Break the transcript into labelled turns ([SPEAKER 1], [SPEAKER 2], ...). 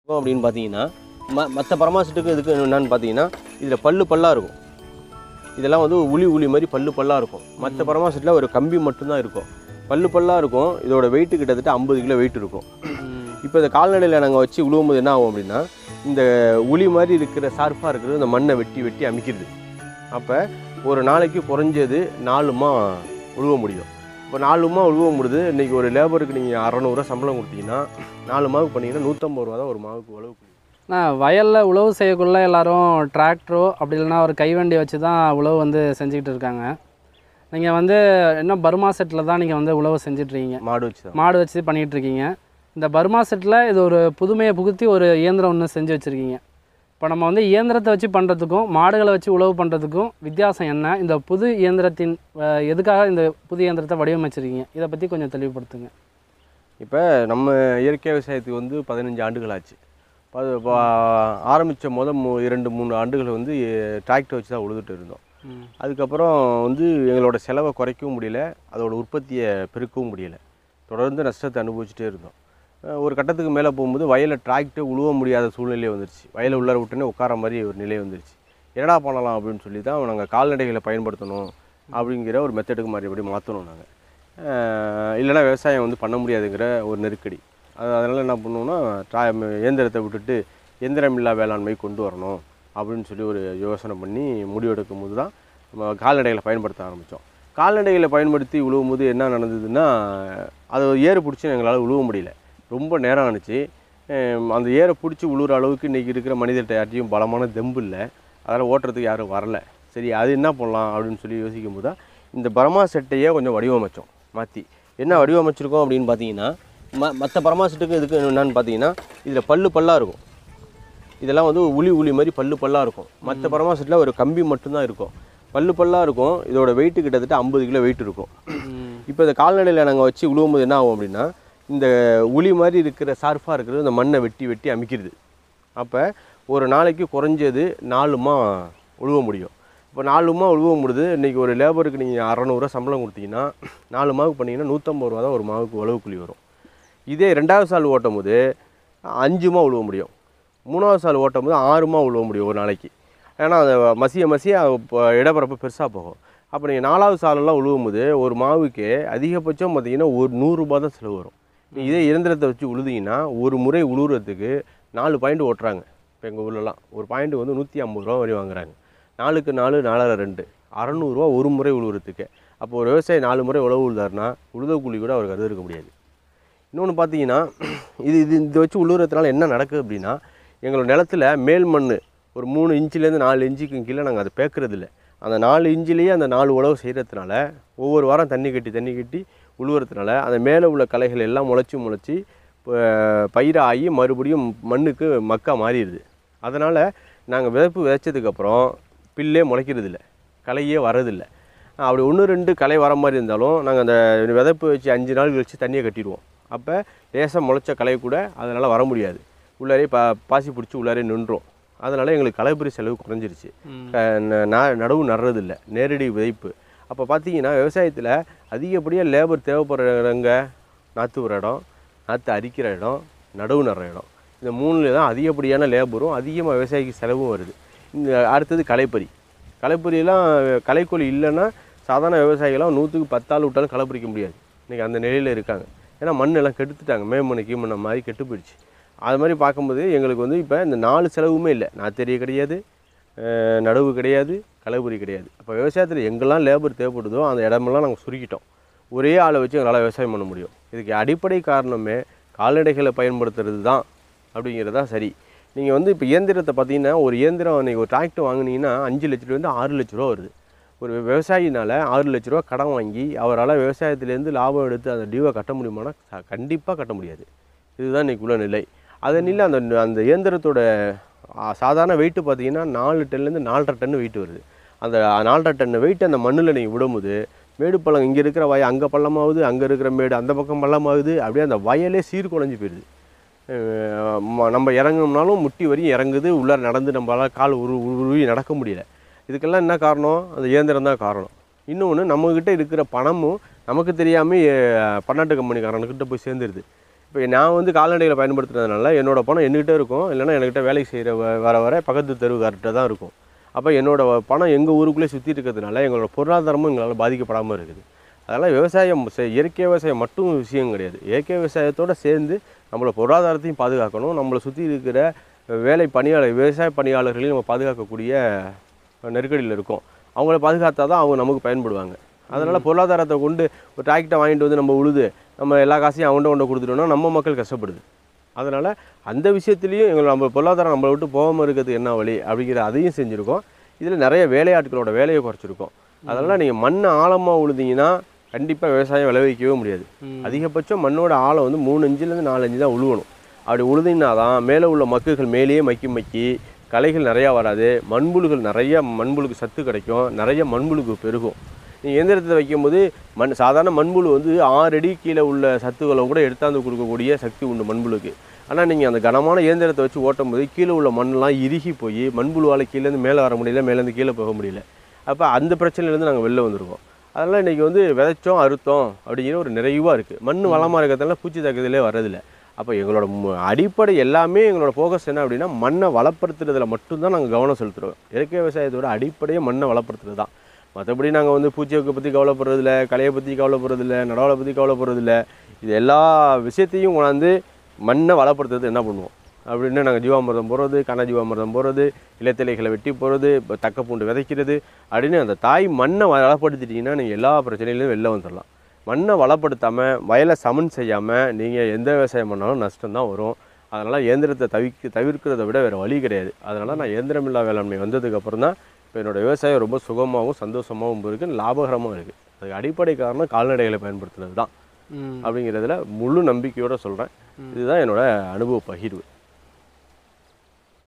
[SPEAKER 1] இருக்கும் அப்படின்னு பார்த்தீங்கன்னா ம மற்ற பரமாசிட்டுக்கு இதுக்கு என்னன்னு பார்த்தீங்கன்னா இதில் பல்லு பல்லாக இருக்கும் இதெல்லாம் வந்து உளி உளி மாதிரி பல்லு பல்லாக இருக்கும் மற்ற பரமாசிட்டில் ஒரு கம்பி மட்டும்தான் இருக்கும் பல்லு பல்லாக இருக்கும் இதோட வெயிட்டு கிட்டத்தட்ட ஐம்பது கிலோ வெயிட் இருக்கும் இப்போ இந்த கால்நடையில் நாங்கள் வச்சு உழுவும்போது என்ன ஆகும் அப்படின்னா இந்த உளி மாதிரி இருக்கிற சார்பாக இருக்கிறது இந்த மண்ணை வெட்டி வெட்டி அமைக்கிறது அப்போ ஒரு நாளைக்கு குறைஞ்சது நாலுமா உழுவ முடியும் இப்போ நாலுமா உழுவ முடியுது இன்றைக்கி ஒரு லேபருக்கு நீங்கள் அறநூறுவா சம்பளம் கொடுத்தீங்கன்னா நாலு மாவுக்கு பண்ணீங்கன்னா நூற்றம்பது ரூபா தான் ஒரு மாவுக்கு உழவு கூலி.
[SPEAKER 2] நான் வயலில் உழவு செய்யக்குள்ள எல்லாரும் டிராக்டரோ அப்படி இல்லைன்னா ஒரு கைவண்டி வச்சு தான் உழவு வந்து செஞ்சுக்கிட்டு இருக்காங்க நீங்கள் வந்து இன்னும் பர்மா செட்டில் தான் நீங்கள் வந்து உழவு செஞ்சிட்ருக்கீங்க
[SPEAKER 1] மாடு வச்சு தான்
[SPEAKER 2] மாடு வச்சு பண்ணிகிட்டு இருக்கீங்க இந்த பர்மா செட்டில் இது ஒரு புதுமையை புகுத்தி ஒரு இயந்திரம் ஒன்று செஞ்சு வச்சுருக்கீங்க இப்போ நம்ம வந்து இயந்திரத்தை வச்சு பண்ணுறதுக்கும் மாடுகளை வச்சு உழவு பண்ணுறதுக்கும் வித்தியாசம் என்ன இந்த புது இயந்திரத்தின் அஹ், எதுக்காக இந்த புது இயந்திரத்தை வடிவமைச்சிருக்கீங்க இதை பற்றி கொஞ்சம் தெளிவுபடுத்துங்க
[SPEAKER 1] இப்போ நம்ம இயற்கை விவசாயத்துக்கு வந்து பதினஞ்சு ஆண்டுகள் ஆச்சு அது இப்போ ஆரம்பித்த முத மூ இரண்டு மூணு ஆண்டுகள் வந்து டிராக்டர் வச்சு தான் உழுதுட்டு இருந்தோம் அதுக்கப்புறம் வந்து எங்களோட செலவை குறைக்கவும் முடியல அதோட உற்பத்தியை பெருக்கவும் முடியல தொடர்ந்து நஷ்டத்தை அனுபவிச்சுட்டே இருந்தோம் அஹ் ஒரு கட்டத்துக்கு மேலே போகும்போது வயலில் டிராக்டர் உழுவ முடியாத சூழ்நிலை வந்துருச்சு வயலை உள்ளார விட்டுனே உட்கார மாதிரி ஒரு நிலை வந்துருச்சு என்னடா பண்ணலாம் அப்படின்னு சொல்லி தான் நாங்கள் கால்நடைகளை பயன்படுத்தணும் அப்படிங்கிற ஒரு மெத்தடுக்கு மறுபடி மாற்றணும் நாங்கள் இல்லைன்னா விவசாயம் வந்து பண்ண முடியாதுங்கிற ஒரு நெருக்கடி அது அதனால் என்ன பண்ணுவோம்னா ட்ரா இயந்திரத்தை விட்டுட்டு இயந்திரமில்லா வேளாண்மை கொண்டு வரணும் அப்படின்னு சொல்லி ஒரு யோசனை பண்ணி முடிவெடுக்கும் போது தான் நம்ம கால்நடைகளை பயன்படுத்த ஆரம்பித்தோம் கால்நடைகளை பயன்படுத்தி உழுவும் போது என்ன நடந்ததுன்னா அது ஏறு பிடிச்சி எங்களால் உழுவ முடியல ரொம்ப நேரம் ஆணுச்சு அஹ் அந்த ஏரை பிடிச்சி உழுவுற அளவுக்கு இன்றைக்கி இருக்கிற மனிதர்கிட்ட யார்ட்டையும் பலமான தெம்பு இல்லை அதனால் ஓட்டுறதுக்கு யாரும் வரல சரி அது என்ன பண்ணலாம் அப்படின்னு சொல்லி யோசிக்கும் போது தான் இந்த பர்மா செட்டையே கொஞ்சம் வடிவமைச்சோம் மாற்றி என்ன வடிவமைச்சிருக்கோம் அப்படின்னு பார்த்தீங்கன்னா ம மற்ற பர்மா செட்டுக்கு இதுக்கு என்னன்னு பார்த்தீங்கன்னா இதில் பல்லு பல்லாக இருக்கும் இதெல்லாம் வந்து உளி உளி மாதிரி பல்லு பல்லாக இருக்கும் மற்ற பரமா செட்டில் ஒரு கம்பி மட்டும்தான் இருக்கும் பல்லு பல்லாக இருக்கும் இதோட வெயிட்டு கிட்டத்தட்ட ஐம்பது கிலோ வெயிட் இருக்கும் இப்போ இந்த கால்நடையில் நாங்கள் வச்சு உழுவும்போது என்ன ஆகும் அப்படின்னா இந்த உளி மாதிரி இருக்கிற சார்பாக இருக்கிறது இந்த மண்ணை வெட்டி வெட்டி அமைக்கிறது அப்போ ஒரு நாளைக்கு குறைஞ்சது நாலுமா உழுவ முடியும் இப்போ நாலுமா உழுவ முடியுது இன்றைக்கி ஒரு லேபருக்கு நீங்கள் அறநூறுவா சம்பளம் கொடுத்தீங்கன்னா நாலு மாவுக்கு பண்ணீங்கன்னா நூற்றம்பது ரூபா தான் ஒரு மாவுக்கு உழவு கூலி வரும் இதே ரெண்டாவது சால் ஓட்டும் போது அஞ்சுமா உழுவ முடியும் மூணாவது சால் ஓட்டும் போது ஆறுமா உழுவ முடியும் ஒரு நாளைக்கு ஏன்னா அந்த மசிய மசிய இப்போ இடப்பரப்பு பெருசாக போகும் அப்போ நீங்கள் நாலாவது சாலெல்லாம் உழுவும் போது ஒரு மாவுக்கு அதிகபட்சம் பார்த்தீங்கன்னா ஒரு நூறுரூபா தான் செலவு வரும் நீ இதே இயந்திரத்தை வச்சு உழுதிங்கன்னா ஒரு முறை உழுவுறதுக்கு நாலு பாயிண்ட் ஓட்டுறாங்க இப்போ எங்கள் ஊர்லலாம் ஒரு பாயிண்ட் வந்து நூற்றி ஐம்பது ரூபா வரை வாங்குறாங்க நாலுக்கு நாலு நாலரை ரெண்டு அறநூறுவா ஒரு முறை உழுவுறதுக்கு அப்போ ஒரு விவசாயி நாலு முறை உழவு உழுதாருன்னா உழுத கூலி கூட அவருக்கு அது இருக்க முடியாது இன்னொன்று பார்த்தீங்கன்னா இது இது இதை வச்சு உழுவுறதுனால என்ன நடக்குது அப்படின்னா எங்களோட நிலத்துல மேல் மண் ஒரு மூணு இன்ச்சிலேருந்து நாலு இன்ச்சுக்கு கீழே நாங்கள் அதை பேக்குறது இல்ல அந்த நாலு இன்ச்சிலேயே அந்த நாலு உழவு செய்கிறதுனால ஒவ்வொரு வாரம் தண்ணி கட்டி தண்ணி கட்டி உழுவுறதுனால அந்த மேலே உள்ள களைகள் எல்லாம் முளைச்சி முளைச்சி பயிராகி மறுபடியும் மண்ணுக்கு மக்கா மாறிடுது அதனால் நாங்கள் விதைப்பு விதைச்சதுக்கப்புறம் பில்லே முளைக்கிறது இல்லை களையே வரதில்லை அப்படி ஒன்று ரெண்டு களை வர மாதிரி இருந்தாலும் நாங்கள் அந்த விதைப்பு வச்சு அஞ்சு நாள் கழிச்சு தண்ணியை கட்டிடுவோம் அப்போ லேசாக முளைச்ச களை கூட அதனால் வர முடியாது உள்ளாரே பா பாசி பிடிச்சி உள்ளாரே நின்றோம் அதனால் எங்களுக்கு களைப்பறி செலவு குறைஞ்சிருச்சு க- ந- ந- நடவு நடுறதில்ல நேரடி விதைப்பு அப்போ பார்த்தீங்கன்னா விவசாயத்தில் அதிகப்படியாக லேபர் தேவைப்படுற இடங்க நாற்று விடுற இடம் நாற்று அரிக்கிற இடம் நடவு நடுற இடம் இந்த மூணுல தான் அதிகப்படியான லேபரும் அதிகமாக விவசாயிக்கு செலவும் வருது இந்த அடுத்தது களைப்பறி களைப்பறியெல்லாம் களைக்கொல்லி இல்லைன்னா சாதாரண விவசாயிகளாம் நூற்றுக்கு பத்தாள் விட்டாலும் களை பறிக்க முடியாது இன்றைக்கி அந்த நிலையில் இருக்காங்க ஏன்னா மண் எல்லாம் கெடுத்துட்டாங்க மேமண்ணு கீமண்ண மாதிரி கெட்டு போயிடுச்சு அது மாதிரி பார்க்கும்போது எங்களுக்கு வந்து இப்போ இந்த நாலு செலவுமே இல்லை நாத்தெரிய கிடையாது அஹ் நடவு கிடையாது களைபுரி கிடையாது அப்போ விவசாயத்தில் எங்கெல்லாம் லேபர் தேவைப்படுதோ அந்த இடமெல்லாம் நாங்கள் சுருக்கிட்டோம் ஒரே ஆளை வச்சு எங்களால் விவசாயம் பண்ண முடியும் இதுக்கு அடிப்படை காரணமே கால்நடைகளை பயன்படுத்துறது தான் அப்படிங்கிறது தான் சரி நீங்கள் வந்து இப்போ இயந்திரத்தை பார்த்தீங்கன்னா ஒரு இயந்திரம் நீங்கள் ஒரு டிராக்டர் வாங்குனீங்கன்னா அஞ்சு லட்ச ரூபாய்ந்து ஆறு லட்ச ரூபா வருது ஒரு விவசாயினால் ஆறு லட்ச ரூபா கடன் வாங்கி அவரால் விவசாயத்துலேருந்து லாபம் எடுத்து அந்த டியூவை கட்ட முடியுமானா கண்டிப்பாக கட்ட முடியாது இதுதான் இன்றைக்கி உள்ள நிலை அதனில அந்த அந்த இயந்திரத்தோட ஆ, சாதாரண வெயிட்டு பார்த்தீங்கன்னா நாலு டன்லேருந்து நாலரை டன் வெயிட் வருது அந்த நாலரை டன் வெயிட் அந்த மண்ணில் நீங்கள் விடும்போது மேடு பள்ளம் இங்கே இருக்கிற வய அங்கே பள்ளமாகுது அங்கே இருக்கிற மேடு அந்த பக்கம் பள்ளமாகுது அப்படியே அந்த வயலே சீர்குலைஞ்சு போயிடுது அஹ் ம- நம்ம இறங்கணும்னாலும் முட்டி வரையும் இறங்குது உள்ளார நடந்து நம்மளால் கால் உரு உரு- உருவி நடக்க முடியல இதுக்கெல்லாம் என்ன காரணம் அந்த இயந்திரம் தான் காரணம் இன்னொன்று நம்மக்கிட்ட இருக்கிற பணமும் நமக்கு தெரியாமல் பன்னாட்டு கம்பெனிக்காரனுக்கிட்ட போய் சேர்ந்துருது இப்போ இப்போ நான் வந்து கால்நடைகளை பயன்படுத்துறதுனால என்னோட பணம் என்கிட்ட இருக்கும் இல்லைன்னா என்கிட்ட வேலைக்கு செய்கிற வர வர பக்கத்து தெருவுக்கார்ட்ட தான் இருக்கும் அப்போ என்னோட பணம் எங்கள் ஊருக்குள்ளே சுற்றி இருக்கிறதுனால எங்களோட பொருளாதாரமும் எங்களால் பாதிக்கப்படாமல் இருக்குது அதனால் விவசாயம் செய்- இயற்கை விவசாயம் மட்டும் விஷயம் கிடையாது இயற்கை விவசாயத்தோடு சேர்ந்து நம்மளோட பொருளாதாரத்தையும் பாதுகாக்கணும் நம்மளை சுற்றி இருக்கிற வேலை பணியாளர் விவசாய பணியாளர்களையும் நம்ம பாதுகாக்கக்கூடிய நெருக்கடியில் இருக்கோம் அவங்கள பாதுகாத்தா தான் அவங்க நமக்கு பயன்படுவாங்க அதனால் பொருளாதாரத்தை கொண்டு ஒரு டிராக்டரை வாங்கிட்டு வந்து நம்ம உழுது நம்ம எல்லா காசையும் அவன்கிட்ட கொண்டு கொடுத்துட்டோம்னா நம்ம மக்கள் கஷ்டப்படுது அதனால் அந்த விஷயத்துலையும் எங்களை நம்ம பொருளாதாரம் நம்மளை விட்டு போகாமல் இருக்கிறதுக்கு என்ன வழி அப்படிங்கிற அதையும் செஞ்சுருக்கோம் இதில் நிறைய வேலையாட்களோட வேலையை குறைச்சிருக்கோம் அதனால் நீங்கள் மண்ணை ஆழமாக உழுதிங்கன்னா கண்டிப்பாக விவசாயம் விளைவிக்கவே முடியாது
[SPEAKER 2] ம்.
[SPEAKER 1] அதிகபட்சம் மண்ணோட ஆழம் வந்து மூணு இன்ச்சிலேருந்து நாலு இன்ச்சு தான் உழுவணும் அப்படி உழுதினா தான் மேலே உள்ள மக்குகள் மேலேயே மக்கி மக்கி களைகள் நிறையா வராது மண்புழுகள் நிறைய மண்புழுக்கு சத்து கிடைக்கும் நிறைய மண்புழுக்கு பெருகும் நீங்கள் எந்திரத்தை வைக்கும்போது மண் சாதாரண மண்புழு வந்து ஆறு அடி கீழே உள்ள சத்துக்களை கூட எடுத்தாந்து கொடுக்கக்கூடிய சக்தி உண்டு மண்புழுக்கு ஆனால் நீங்கள் அந்த கனமான இயந்திரத்தை வச்சு ஓட்டும் போது கீழே உள்ள மண்ணெல்லாம் இறுகி போய் மண்புழுவால் கீழேருந்து மேலே வர முடியல மேலேருந்து கீழே போக முடியல அப்போ அந்த பிரச்சனையிலேருந்து நாங்கள் வெளில வந்திருக்கோம் அதனால் இன்றைக்கி வந்து விதைச்சோம் அறுத்தோம் அப்படிங்கிற ஒரு நிறைவாக இருக்குது மண் வளமாக இருக்கிறதுனால பூச்சி தாக்குதலே வர்றதில்ல அப்போ எங்களோட மு- அடிப்படை எல்லாமே எங்களோட ஃபோக்கஸ் என்ன அப்படின்னா மண்ணை வளப்படுத்துறதுல மட்டும்தான் நாங்கள் கவனம் செலுத்துகிறோம் இயற்கை விவசாயத்தோட அடிப்படையே மண்ணை வளப்படுத்துறது தான் மற்றபடி நாங்கள் வந்து பூச்சியை பற்றி கவலைப்படுறதில்ல களையை பற்றி கவலைப்படுறதில்ல நடவலை பற்றி கவலைப்படுறதில்ல இது எல்லா விஷயத்தையும் கொண்டாந்து மண்ணை வளப்படுத்துறது என்ன பண்ணுவோம் அப்படின்னு நாங்கள் ஜீவாமிர்தம் போடுறது கன ஜீவாமிர்தம் போடுறது இலைத்தலைகளை வெட்டி போடுறது இப்போ தக்க பூண்டு விதைக்கிறது அப்படின்னு அந்த தாய் மண்ணை வளப்படுத்திட்டீங்கன்னா நீங்கள் எல்லா பிரச்சனையிலும் வெளில வந்துடலாம் மண்ணை வளப்படுத்தாமல் வயலை சமன் செய்யாமல் நீங்கள் எந்த விவசாயம் பண்ணாலும் நஷ்டம் தான் வரும் அதனால் இயந்திரத்தை தவிர்க்க தவிர்க்கிறத விட வேறு வழி கிடையாது அதனால் நான் இயந்திரமில்லா வேளாண்மை வந்ததுக்கப்புறம் தான் இப்போ என்னோடய விவசாயம் ரொம்ப சுகமாகவும் சந்தோஷமாகவும் இருக்குது லாபகரமாகவும் இருக்குது அதுக்கு அடிப்படை காரணம் கால்நடைகளை பயன்படுத்துனது தான்
[SPEAKER 2] ம்
[SPEAKER 1] அப்படிங்கிறதுல முழு நம்பிக்கையோடு சொல்கிறேன் இதுதான் என்னோட அனுபவ பகிர்வு